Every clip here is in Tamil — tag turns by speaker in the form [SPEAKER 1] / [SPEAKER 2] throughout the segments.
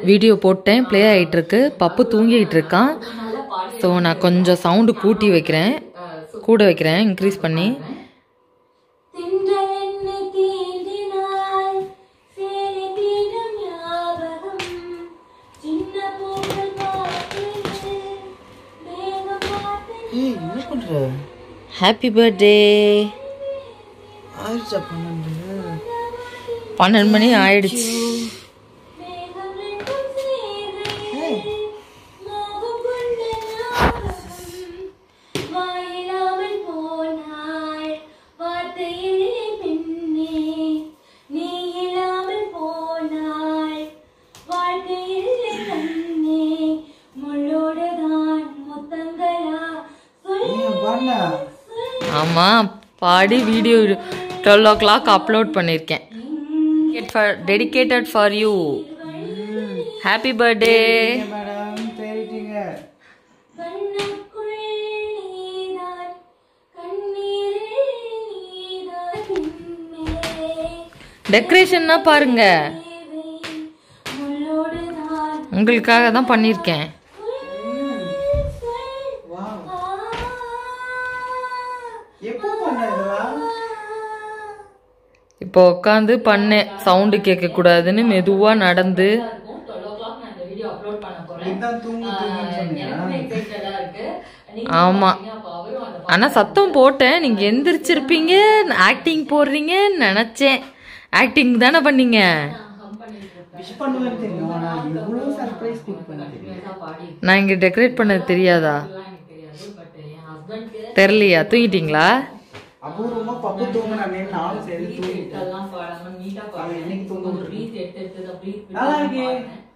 [SPEAKER 1] வீடியோ போட்டேன் ப்ளே ஆகிட்டு இருக்கு பப்பு தூங்கிட்டு இருக்கான் ஸோ நான் கொஞ்சம் சவுண்டு கூட்டி வைக்கிறேன் கூட வைக்கிறேன் இன்க்ரீஸ் பண்ணி
[SPEAKER 2] தின்றென்னை தீண்டினாய் சேரி தீண்டும் ஞாபகம் சின்ன பூக்கள் பார்த்து மேகம் பார்த்து
[SPEAKER 3] ஏய் என்ன பண்ற
[SPEAKER 1] ஹாப்பி பர்த்டே
[SPEAKER 3] ஆயிடுச்சா பன்னெண்டு
[SPEAKER 1] பன்னெண்டு மணி ஆயிடுச்சு
[SPEAKER 2] மேகம் ரெண்டும் சேரை மோகம் கொண்ட ஞாபகம் வாயிலாமல் போனாய் வார்த்தையிலே பின்னே நீ இல்லாமல் போனாய் வாழ்க்கையிலே கண்ணே முள்ளோடுதான் முத்தங்களா சொல்லு
[SPEAKER 3] பாண்டா
[SPEAKER 1] ஆமாம் பாடி video twelve o'clock upload பண்ணியிருக்கேன் dedicated for you happy birthday
[SPEAKER 3] madam தேடிட்டீங்க
[SPEAKER 2] கண்ணுக்குள் நீதான் கண்ணீரில் நீதான் பின்னே
[SPEAKER 1] டெக்கரேஷன்னா பாருங்க
[SPEAKER 2] தேவை முள்ளோடுதான்
[SPEAKER 1] உங்களுக்காக தான் பண்ணியிருக்கேன்
[SPEAKER 3] வா எப்போ பண்ண இதெல்லாம்
[SPEAKER 1] இப்போ உட்காந்து பண்ணேன் சவுண்டு கேட்கக்கூடாதுன்னு மெதுவாக நடந்து
[SPEAKER 3] இதான் தூங்கு தூங்குன்னு சொன்னீங்க
[SPEAKER 1] ஆமாம் ஆனால் சத்தம் போட்டேன் நீங்கள் எந்திரிச்சிருப்பீங்க ஆக்டிங் போடுறீங்கன்னு நினச்சேன் ஆக்டிங் தானே பண்ணீங்க
[SPEAKER 3] விஷ் பண்ணுவேன்னு தெரியும் ஆனா இவ்வளவு சர்ப்ரைஸ் குக் பண்ண தெரியும்
[SPEAKER 1] நான் இங்கே டெக்கரேட் பண்ணது தெரியாதா தெரியலையா தூங்கிட்டீங்களா
[SPEAKER 3] அபூர்வமா பப்பு தூங்கினானே நானும் சரி தூங்கிட்டேன் அவன் என்னைக்கு தூங்க விட்டுருக்கான்? நல்லா இருக்கே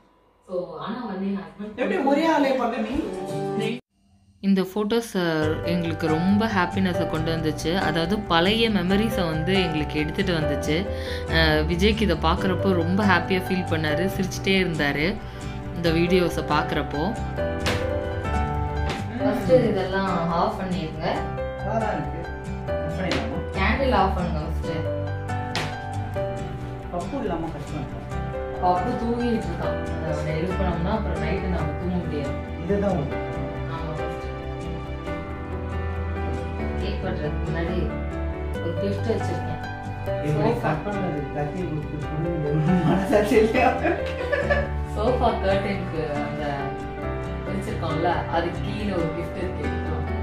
[SPEAKER 3] எப்படி ஒரே ஆளே பண்ண நீ
[SPEAKER 1] இந்த ஃபோட்டோஸ் எங்களுக்கு ரொம்ப ஹாப்பினஸை கொண்டு வந்துச்சு அதாவது பழைய மெமரிஸை வந்து எங்களுக்கு எடுத்துகிட்டு வந்துச்சு அஹ் விஜய்க்கு இதை பார்க்குறப்போ ரொம்ப ஹாப்பியாக ஃபீல் பண்ணார் சிரிச்சிட்டே இருந்தார் இந்த வீடியோஸை பார்க்குறப்போ ஃபஸ்ட்டு இதெல்லாம் ஆஃப் பண்ணிடுங்க
[SPEAKER 3] நல்லா இருக்கு Off பண்ணிடலாமா?
[SPEAKER 1] கேண்டில் ஆஃப் பண்ணுங்க ஃபஸ்ட்டு
[SPEAKER 3] பப்பு இல்லாம கஷ்டம்
[SPEAKER 1] பப்பு தூங்கிட்டு இருக்கான் அதை அவனை எழுப்பணும்னா அப்புறம் நைட்டு நம்ம தூங்க முடியாது
[SPEAKER 3] இதுதான் ஒண்ணு.
[SPEAKER 1] ஆமாம் கேக் பண்ணுறதுக்கு முன்னாடி ஒரு கிஃப்ட் வச்சுருக்கேன்
[SPEAKER 3] இப்படி cut பண்ணது கத்தி கொடுத்து கொடுங்க. மனசாட்சி இல்லையா?
[SPEAKER 1] சோஃபா கர்டனுக்கு அந்த வச்சிருக்கோம்ல அது கீழே ஒரு கிஃப்ட் இருக்கு எடுத்துட்டு வாங்க.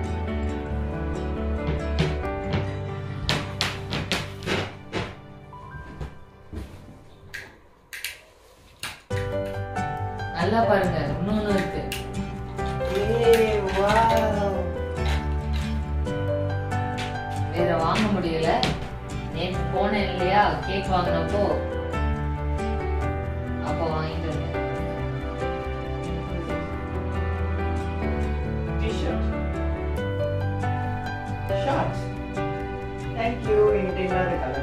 [SPEAKER 1] நல்லா பாருங்க இன்னொன்னு இருக்கு
[SPEAKER 3] ஏய், wow.
[SPEAKER 1] வேற வாங்க முடியல நேற்று போனேன் இல்லையா கேக் வாங்கினப்போ அப்போ வாங்கிட்டு வந்தேன்
[SPEAKER 3] T-shirt. Shorts. Thank you. என்கிட்ட இல்லாத colour.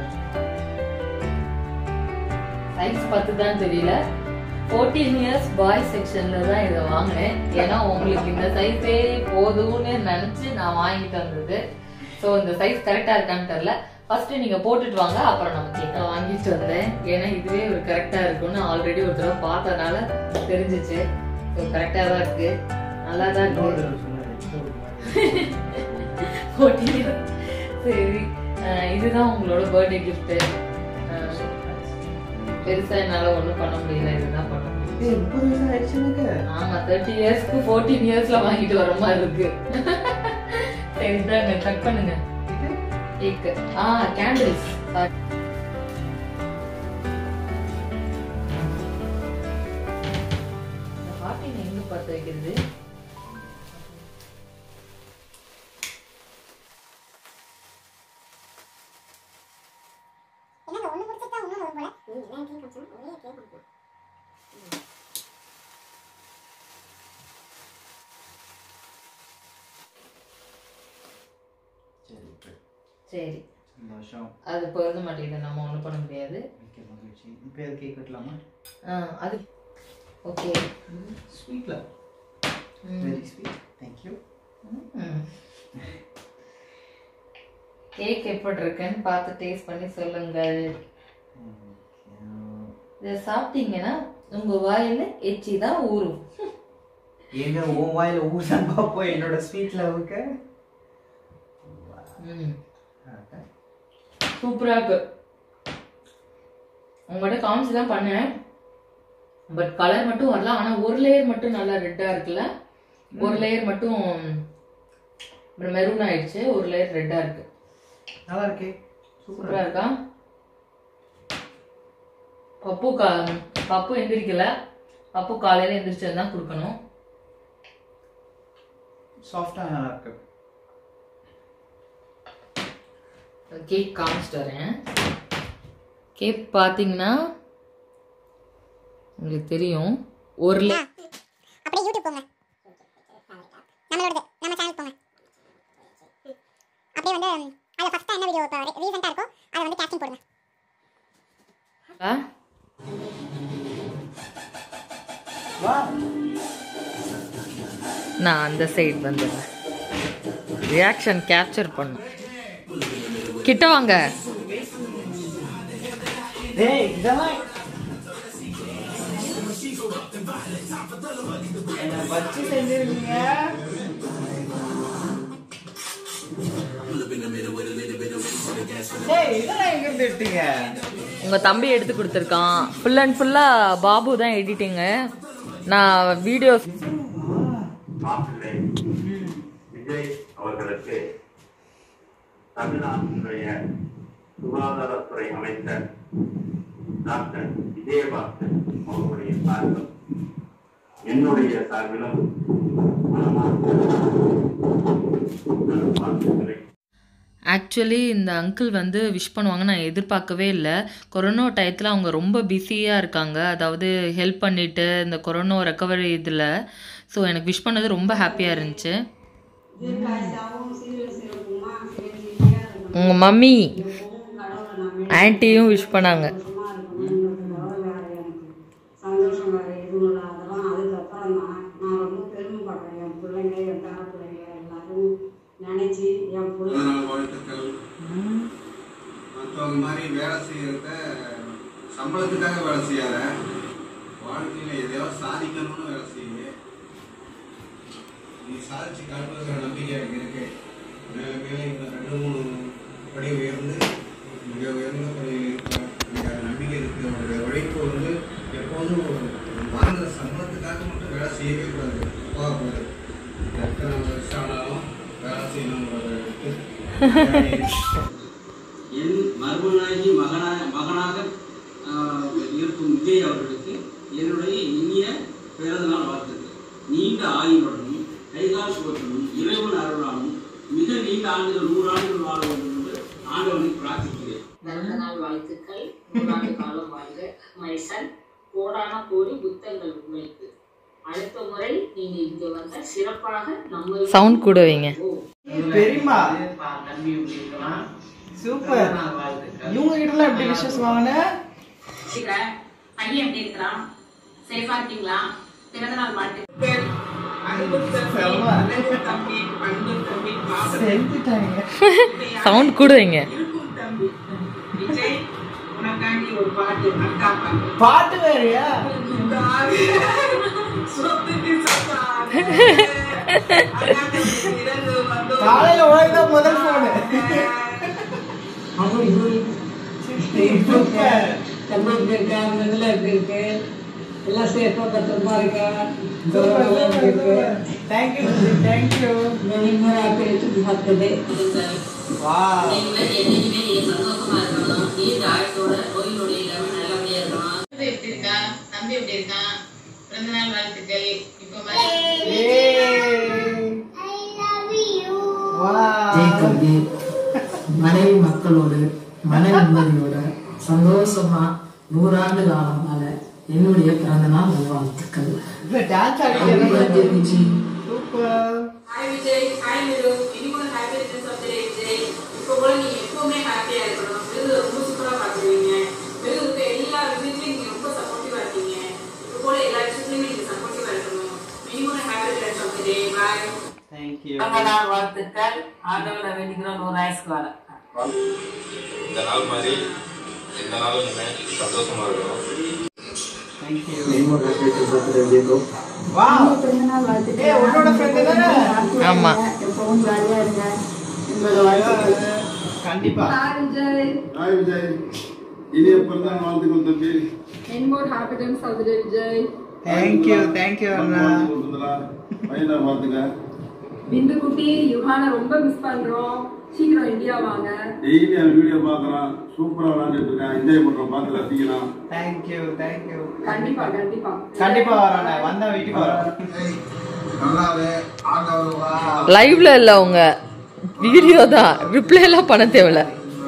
[SPEAKER 1] சைஸ் பார்த்து தான் தெரியல ஃபோர்டீன் இயர்ஸ் பாய் செக்ஷன்ல தான் இதை வாங்கினேன் ஏன்னா உங்களுக்கு இந்த சைஸே போதும்னு நினைச்சு நான் வாங்கிட்டு வந்தது ஸோ இந்த சைஸ் கரெக்டா இருக்கான்னு தெரியல ஃபர்ஸ்ட் நீங்க போட்டுட்டு வாங்க அப்புறம் நம்ம கேட்க வாங்கிட்டு வந்தேன் ஏன்னா இதுவே ஒரு கரெக்டா இருக்கும்னு ஆல்ரெடி ஒரு தடவை பார்த்தனால தெரிஞ்சிச்சு ஸோ கரெக்டா தான் இருக்கு நல்லா தான்
[SPEAKER 3] இன்னொரு
[SPEAKER 1] இருக்கு
[SPEAKER 3] தடவை சொன்னாரு.
[SPEAKER 1] ஃபோர்டீன் இயர்ஸ் சரி அஹ் இதுதான் உங்களோட பர்த்டே கிஃப்ட் பெருசா என்னால ஒண்ணும் பண்ண முடியல இதுதான் பண்ண முடியும்
[SPEAKER 3] ஏய், முப்பது வயசு ஆயிடுச்சு எனக்கு.
[SPEAKER 1] ஆமா தேர்ட்டி இயர்ஸ்க்கு ஃபோர்டீன் இயர்ஸ்ல வாங்கிட்டு வர மாதிரி இருக்கு சரி இதாங்க கட் பண்ணுங்க கேக்கு ஆ கேண்டில்ஸ் பாட்டிங்க எங்க பார்த்து வைக்கிறது
[SPEAKER 3] சரி, okay.
[SPEAKER 1] சரி
[SPEAKER 3] சந்தோஷம்.
[SPEAKER 1] அது பொருந்த மாட்டேங்குது நம்ம ஒண்ணும் பண்ண முடியாது
[SPEAKER 3] மிக்க மகிழ்ச்சி. இப்ப எது cake வெட்டலாமா?
[SPEAKER 1] ஆ, அது ஓகே
[SPEAKER 3] Sweet ல. Very sweet. Thank you.
[SPEAKER 1] Cake எப்படி இருக்குன்னு பார்த்து டேஸ்ட் பண்ணி சொல்லுங்கள் இதை சாப்பிட்டீங்கன்னா உங்க வாயில எச்சி தான் ஊறும்
[SPEAKER 3] எங்க உன் வாயில ஊசன் பாப்போம் என்னோட ஸ்வீட் லவ்வுக்கு
[SPEAKER 1] ம் சூப்பரா இருக்கு உங்கள்கிட்ட காமிச்சு தான் பண்ணேன் பட் கலர் மட்டும் வரல ஆனா ஒரு லேயர் மட்டும் நல்லா ரெட்டா இருக்குல்ல ஒரு லேயர் மட்டும் மெரூன் ஆயிடுச்சு ஒரு லேயர் ரெட்டா இருக்கு
[SPEAKER 3] நல்லா இருக்கே சூப்பரா
[SPEAKER 1] சூப்பரா இருக்கா பப்பு கா பப்பு எந்திரிக்கல பப்பு காலையில எந்திரிச்சது தான் கொடுக்கணும்
[SPEAKER 3] சாஃப்டா நல்லா இருக்கு
[SPEAKER 1] கேக் காமிச்சிட்டு வரேன் கேக் பார்த்தீங்கன்னா உங்களுக்கு தெரியும் ஒரு லே
[SPEAKER 4] அப்படியே யூடியூப் போங்க நம்மளோடது நம்ம சேனல் போங்க ம். அப்படியே வந்து அதில் ஃபஸ்ட்டாக என்ன வீடியோ இப்போ ரீசெண்டாக இருக்கோ அதை வந்து கேப்ஷன் போடுங்க
[SPEAKER 3] வா
[SPEAKER 1] நான் அந்த சைடு வந்துடுறேன் ரியாக்ஷன் கேப்சர் பண்ணும் கிட்ட வாங்க
[SPEAKER 3] டேய் இதெல்லாம் என்ன வச்சு செஞ்சிருக்கீங்க டேய் இதெல்லாம் எங்க இருந்து எடுத்தீங்க
[SPEAKER 1] உங்க தம்பி எடுத்து கொடுத்துருக்கான் ஃபுல் அண்ட் ஃபுல்லா பாபு தான் எடிட்டிங்கு நான் வீடியோஸ்
[SPEAKER 5] மாப்பிள்ளை விஜய் அவர்களுக்கு தமிழ்நாட்டினுடைய சுகாதாரத்துறை அமைச்சர் டாக்டர் விஜயபாஸ்கர் அவர்களுடைய சார்பில் என்னுடைய சார்பிலும் மனமார்ந்த வாழ்த்துக்களை
[SPEAKER 1] ஆக்சுவலி இந்த அங்கிள் வந்து விஷ் பண்ணுவாங்க நான் எதிர்பார்க்கவே இல்லை கொரோனா டயத்தில் அவங்க ரொம்ப பிஸியாக இருக்காங்க அதாவது ஹெல்ப் பண்ணிட்டு இந்த கொரோனா ரெக்கவரி இதில் ஸோ எனக்கு விஷ் பண்ணது ரொம்ப ஹாப்பியாக இருந்துச்சு உங்கள் மம்மி ஆன்ட்டியும் விஷ் பண்ணாங்க
[SPEAKER 6] சந்தோஷம் வேறு எதுவும் இல்லை அதெல்லாம் அதுக்கப்புறம் தான் நான் ரொம்ப பெருமைப்படுறேன் என் பிள்ளைங்க என் பேர பிள்ளைங்க எல்லாரும் நினச்சி என் பிள்ளை
[SPEAKER 7] பிறந்தநாள் வாழ்த்துக்கள் மற்றவங்க மாதிரி வேலை செய்யறத சம்பளத்துக்காக வேலை செய்யாத வாழ்க்கையில் எதையாவது சாதிக்கணும்னு வேலை செய்யுங்க நீ சாதிச்சு காட்டுவதுங்கிற நம்பிக்கை எனக்கு இருக்கு மேலே மேலே இன்னும் ரெண்டு மூணு படி உயர்ந்து மிக உயர்ந்த பணியில் இருக்க எனக்கு அது நம்பிக்கை இருக்கு உங்களுடைய உழைப்பு வந்து எப்போதும் வாங்குற சம்பளத்துக்காக மட்டும் வேலை செய்யவே கூடாது போகக்கூடாது எத்தனை வருஷம் ஆனாலும் வேலை செய்யணுங்கிறது
[SPEAKER 8] என் மருமனாகி மகனாக மகனாக ஆஹ், இருக்கும் விஜய் அவர்களுக்கு என்னுடைய இனிய பிறந்தநாள் வாழ்த்துக்கள் நீண்ட ஆயுளுடனும் கைகால் சுகத்துடனும் இறைவன் அருளாலும் மிக நீண்ட ஆண்டுகள் நூறு ஆண்டுகள் வாழ வேண்டும் என்று ஆண்டவனை பிரார்த்திக்கிறேன்
[SPEAKER 9] பிறந்த நாள் வாழ்த்துக்கள் நூறாண்டு காலம் வாழ்க மைசன் கோடான கோடி புத்தங்கள் உங்களுக்கு அடுத்த முறை நீங்க இங்க வந்த சிறப்பாக நம்ம
[SPEAKER 1] Sound கூட வைங்க.
[SPEAKER 3] பெரியம்மா
[SPEAKER 8] தம்பி எப்படி இருக்கலாம்
[SPEAKER 3] சூப்பர் இவங்க கிட்ட எல்லாம் எப்படி விஷஸ் வாங்கின
[SPEAKER 9] பையன் எப்படி இருக்கிறான் சேஃபா இருக்கீங்களா பிறந்த நாள் வாழ்த்து
[SPEAKER 3] செஞ்சுட்டாங்க
[SPEAKER 1] சவுண்ட் கூட வைங்க
[SPEAKER 6] விஜய் உனக்காண்டி ஒரு பாட்டு அக்கா பாட்டு
[SPEAKER 3] பாட்டு வேறையா
[SPEAKER 6] சொத்துக்கு சொத்தானே. இறந்து வந்தோம்.
[SPEAKER 3] காலையில உழைத்த முதல் போனு சூப்பர்
[SPEAKER 6] தம்பி எப்படி இருக்கா நல்லா எப்படி இருக்கு எல்லாம் சேஃபா பத்திரமா இருக்கா
[SPEAKER 3] தேங்க்யூ தேங்க்யூ
[SPEAKER 6] பேச்சு பார்த்தது
[SPEAKER 3] வா
[SPEAKER 9] என்னைக்குமே நீ சந்தோஷமா இருக்கணும் நீண்ட ஆயுளோட நோய் நொடி இல்லாம நல்லபடியா இருக்கணும் எப்படி இருக்கா தம்பி எப்படி இருக்கான் பிறந்த நாள் வாழ்த்துக்கள் இப்போ
[SPEAKER 3] வா
[SPEAKER 10] ஜெயக்கல்வி மனைவி மக்களோடு மன நிம்மதியோட சந்தோஷமா நூறாண்டு காலம் வாழ என்னுடைய பிறந்த நாள் நல்வாழ்த்துக்கள்
[SPEAKER 3] இல்ல டான்ஸ்
[SPEAKER 10] Happy birthday,
[SPEAKER 3] ஆடிட்டு
[SPEAKER 10] Viji.
[SPEAKER 3] Super
[SPEAKER 9] hi Vijay hi Miru இனிமேல் happy returns of day Vijay இப்போ கூட நீங்க எப்பவுமே ஹாப்பியா இருக்கணும் மிருது ரொம்ப சூப்பரா பாத்துருவீங்க மிருதுக்கு எல்லா விஷயத்துலயும் நீங்க ரொம்ப சப்போர்ட்டிவா இருக்கீங்க இப்போ கூட எல்லா விஷயத்துலயும் நீங்க சப்போர்ட்டிவா இருக்கணும் இனிமேல் happy returns of day bye
[SPEAKER 3] thank you
[SPEAKER 9] நாள் வாழ்த்துக்கள் ஆண்டவனை வேண்டிக்கிறோம் நூறு ஆயிரத்துக்கு வர
[SPEAKER 11] இந்த நாள் மாதிரி எந்த நாளும் இனிமே சந்தோஷமா இருக்கணும்
[SPEAKER 3] Thank you.
[SPEAKER 11] Many more happy returns of the day, Jacob.
[SPEAKER 3] Wow.
[SPEAKER 6] பிறந்தநாள் வாழ்த்துக்கள்
[SPEAKER 3] ஏய், உன்னோட friend தானே?
[SPEAKER 1] ஆமா.
[SPEAKER 6] எப்பவும் ஜாலியா இருங்க உங்களோட வாழ்த்துக்கள்
[SPEAKER 3] கண்டிப்பா
[SPEAKER 6] ஹாய் விஜய்
[SPEAKER 12] ஹாய் விஜய் இனிய பிறந்தநாள் வாழ்த்துக்கள் தம்பி
[SPEAKER 6] என் more happy returns of the day Vijay
[SPEAKER 3] Thank you, thank you, அண்ணா.
[SPEAKER 12] பையனை வாழ்த்துக்க
[SPEAKER 6] பிந்து குட்டி யுகான ரொம்ப மிஸ் பண்றோம் சீக்கிரம் இந்தியா வாங்க
[SPEAKER 12] டெய்லி அவன் வீடியோ பார்க்குறான் சூப்பராக விளையாண்டுட்டு இருக்கான் என்ஜாய் பண்ணுறோம் பார்த்து ரசிக்கலாம்
[SPEAKER 3] Thank you, thank you.
[SPEAKER 6] கண்டிப்பா கண்டிப்பா
[SPEAKER 3] கண்டிப்பா வரோண்ணே வந்தா வீட்டுக்கு வரோம்
[SPEAKER 12] நல்லாவே ஆண்டவர்
[SPEAKER 1] லைவ்ல இல்ல அவங்க வீடியோ தான் ரிப்ளை எல்லாம் பண்ண தேவையில்ல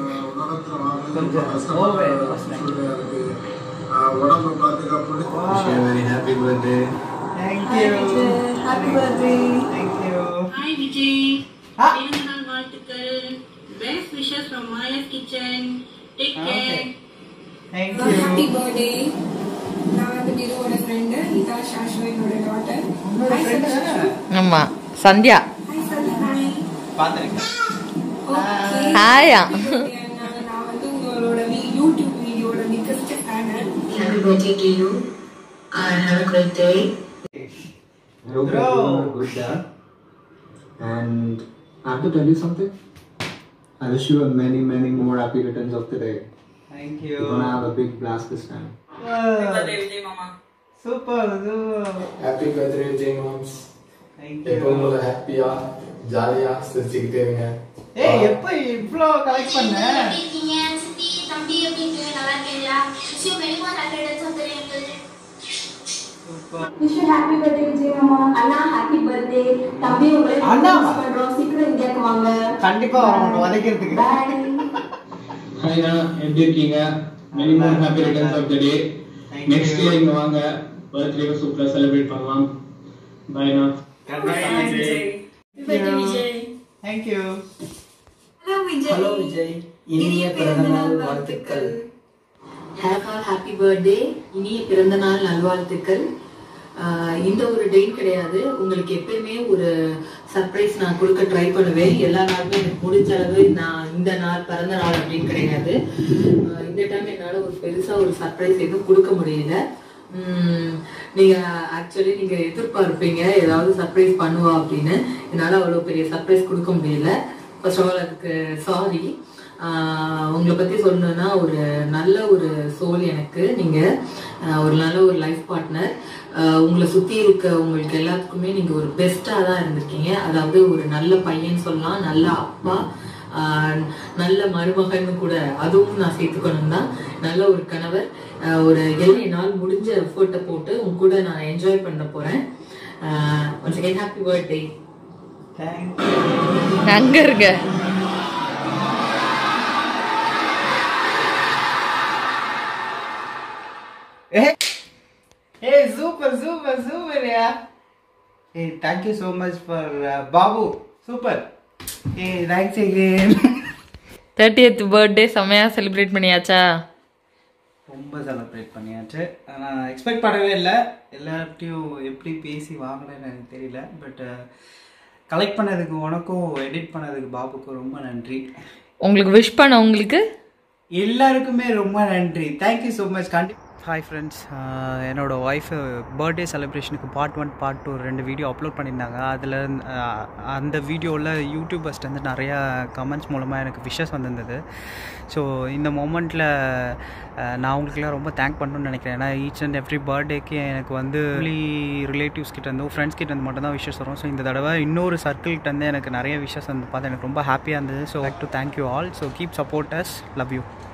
[SPEAKER 12] உடம்பு பார்த்துக்க
[SPEAKER 11] Wish you a very happy birthday.
[SPEAKER 3] Thank you.
[SPEAKER 6] Happy birthday
[SPEAKER 3] Thank you.
[SPEAKER 13] Hi Vijay
[SPEAKER 3] Ah.
[SPEAKER 13] பிறந்தநாள் வாழ்த்துக்கள் best wishes from Maya's kitchen take care
[SPEAKER 3] Thank
[SPEAKER 6] happy
[SPEAKER 3] you.
[SPEAKER 6] Birthday நான் வந்து நிருவோட ஃப்ரெண்டு இதா சாஷ்வனோட டாட்டர் ஹாய் சந்தோஷ்
[SPEAKER 1] ஆமா சந்தியா
[SPEAKER 6] ஹாய் சந்தோஷ்
[SPEAKER 3] பார்த்துருக்கேன்
[SPEAKER 6] ஓகே
[SPEAKER 1] ஹாயா
[SPEAKER 6] நான் வந்து உங்களோட வீ- யூடியூப் வீடியோட biggest fan
[SPEAKER 10] Happy birthday to you. And have a great day.
[SPEAKER 11] I hope
[SPEAKER 3] Bro.
[SPEAKER 11] you're a good dad. And I have to tell you something. I wish you a many, many more happy returns of the day.
[SPEAKER 3] Thank
[SPEAKER 11] You're
[SPEAKER 3] you.
[SPEAKER 11] gonna have a big blast this time.
[SPEAKER 9] Vijay மாமா
[SPEAKER 3] super super
[SPEAKER 14] happy birthday Vijay மாம்ஸ்
[SPEAKER 3] Thank
[SPEAKER 14] எப்பவும்
[SPEAKER 3] you.
[SPEAKER 14] போல ஹாப்பியா ஜாலியா சிரிச்சுக்கிட்டே இருங்க
[SPEAKER 3] ஏய் எப்ப இவ்ளோ கலெக்ட் பண்ண
[SPEAKER 2] இருக்கீங்க சித்தி தம்பி எப்படி இருக்கீங்க நல்லா இருக்கீங்களா wish you many more happy returns of the day
[SPEAKER 3] super
[SPEAKER 6] wish happy birthday Vijay மாமா அண்ணா ஹாப்பி பர்த்டே தம்பி உங்களை
[SPEAKER 3] அண்ணாவா?
[SPEAKER 6] மிஸ் பண்றோம் சீக்கிரம் இந்தியாக்கு வாங்க
[SPEAKER 3] கண்டிப்பா வரோம் உதைக்கிறதுக்கு
[SPEAKER 6] பாய்
[SPEAKER 15] ஹாய்ண்ணா எப்படி இருக்கீங்க many more happy returns of the day
[SPEAKER 3] Thank
[SPEAKER 15] next
[SPEAKER 3] you.
[SPEAKER 15] Year இங்க வாங்க பர்த்டே சூப்பரா செலிப்ரேட் பண்ணலாம் பாய்ண்ணா
[SPEAKER 3] Thank you.
[SPEAKER 6] Hello Vijay
[SPEAKER 10] hello Vijay இனிய பிறந்தநாள் வாழ்த்துக்கள் ஹேவ் ஹாப்பி பர்த்டே இனிய பிறந்தநாள் நல்வாழ்த்துக்கள் ஆஹ் இந்த ஒரு டேட் கிடையாது உங்களுக்கு எப்பயுமே ஒரு சர்ப்ரைஸ் நான் கொடுக்க ட்ரை பண்ணுவேன் எல்லா நாளுமே எனக்கு முடிஞ்ச அளவு நான் இந்த நாள் பிறந்த நாள் அப்படின்னு கிடையாது ஆஹ் இந்த டைம் என்னால் ஒரு பெருசாக ஒரு சர்ப்ரைஸ் எதுவும் கொடுக்க முடியல உம், நீங்க ஆக்சுவலி நீங்க எதிர்பார்ப்பீங்க ஏதாவது சர்ப்ரைஸ் பண்ணுவா அப்படின்னு என்னால அவ்வளவு பெரிய சர்ப்ரைஸ் கொடுக்க முடியல ஃபர்ஸ்ட் ஆஃப் ஆல் அதுக்கு சாரி உங்களை பத்தி சொல்லணும்னா ஒரு நல்ல ஒரு சோல் எனக்கு நீங்க ஆஹ் ஒரு நல்ல ஒரு லைஃப் பார்ட்னர் உங்களை சுத்தி இருக்க உங்களுக்கு எல்லாத்துக்குமே நீங்க ஒரு பெஸ்டா தான் இருந்திருக்கீங்க அதாவது ஒரு நல்ல பையன் சொல்லலாம் நல்ல அப்பா ஆஹ் நல்ல மருமகன்னு கூட அதுவும் நான் சேர்த்துக்கணும் தான் நல்ல ஒரு கணவர் ஆஹ் ஒரு ஏழு நாள் முடிஞ்ச எஃபர்ட்டை போட்டு உங்க கூட நான் என்ஜாய் பண்ண போறேன் once again happy birthday
[SPEAKER 3] Thank
[SPEAKER 1] அங்க இருங்க
[SPEAKER 3] Hey, super, super, super, yeah. Hey, thank you so much for uh, Babu. Super. Hey, thanks again.
[SPEAKER 1] Thirtieth birthday செமையா செலிப்ரேட் பண்ணியாச்சா
[SPEAKER 3] ரொம்ப செலிப்ரேட் பண்ணியாச்சு நான் எக்ஸ்பெக்ட் பண்ணவே இல்லை எல்லார்ட்டையும் எப்படி பேசி வாங்கினேன்னு எனக்கு தெரியல பட் கலெக்ட் பண்ணதுக்கு உனக்கும் எடிட் பண்ணதுக்கு பாபுக்கும் ரொம்ப நன்றி
[SPEAKER 1] உங்களுக்கு விஷ் பண்ண உங்களுக்கு
[SPEAKER 3] எல்லாருக்குமே ரொம்ப நன்றி தேங்க்யூ ஸோ மச் கண்டி ஹாய் ஃப்ரெண்ட்ஸ் என்னோட ஒய்ஃப் பர்த்டே செலிப்ரேஷனுக்கு பார்ட் ஒன் பார்ட் டூ ரெண்டு வீடியோ அப்லோட் பண்ணியிருந்தாங்க அதில் அந்த வீடியோவில் யூடியூபர்ஸ்ட் வந்து நிறையா கமெண்ட்ஸ் மூலமாக எனக்கு விஷஸ் வந்திருந்தது ஸோ இந்த மூமெண்ட்டில் நான் அவங்களுக்குலாம் ரொம்ப தேங்க் பண்ணணும்னு நினைக்கிறேன் ஏன்னா ஈச் அண்ட் எவ்ரி பர்த்டேக்கு எனக்கு வந்து ரிலேட்டிவ்ஸ் கிட்ட இருந்தோ ஃப்ரெண்ட்ஸ் கிட்ட இருந்து மட்டும் தான் விஷஸ் வரும் ஸோ இந்த தடவை இன்னொரு சர்க்கிள்கிட்ட இருந்து எனக்கு நிறைய விஷஸ் வந்து பார்த்து எனக்கு ரொம்ப ஹாப்பியாக இருந்தது so like to thank you all so keep support us love you